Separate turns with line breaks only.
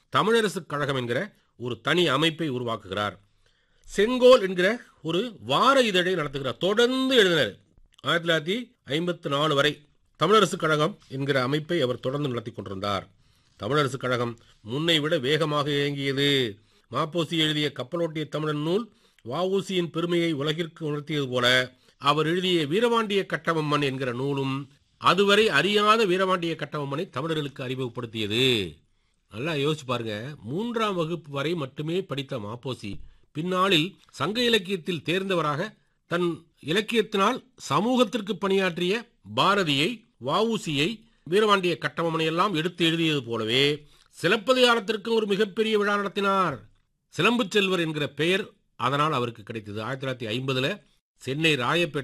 தமிழரசுக் கழகம் என்கிற ஒரு தனி அமைப்பை உருவாக்குகிறார் செங்கோல் என்கிற ஒரு வார இதழை நடத்துகிறார் தொடர்ந்து எழுதினார் ஆயிரத்தி தொள்ளாயிரத்தி ஐம்பத்தி நாலு வரை தமிழரசுக் கழகம் என்கிற அமைப்பை அவர் தொடர்ந்து நடத்தி கொண்டிருந்தார் தமிழரசுக் கழகம் முன்னை விட வேகமாக இயங்கியது மாப்போசி எழுதிய கப்பலோட்டிய தமிழன் நூல் வஉசியின் பெருமையை உலகிற்கு உணர்த்தியது போல அவர் எழுதிய வீரபாண்டிய கட்டபொம்மன் என்கிற நூலும் அதுவரை அறியாத வீரபாண்டிய கட்டபொம்மனை தமிழர்களுக்கு அறிமுகப்படுத்தியது நல்லா யோசிச்சு பாருங்க மூன்றாம் வகுப்பு வரை மட்டுமே படித்த மாப்போசி பின்னாளில் சங்க இலக்கியத்தில் தேர்ந்தவராக தன் இலக்கியத்தினால் சமூகத்திற்கு பணியாற்றிய பாரதியை வஉசியை வீரபாண்டிய கட்டபொம்மனை எல்லாம் எடுத்து எழுதியது போலவே சிலப்பதிகாரத்திற்கும் ஒரு மிகப்பெரிய விழா நடத்தினார் சிலம்பு செல்வர் என்கிற பெயர் அதனால் அவருக்கு கிடைத்தது ஆயிரத்தி தொள்ளாயிரத்தி ஐம்பதுல சென்னை ராயப்பேட்டை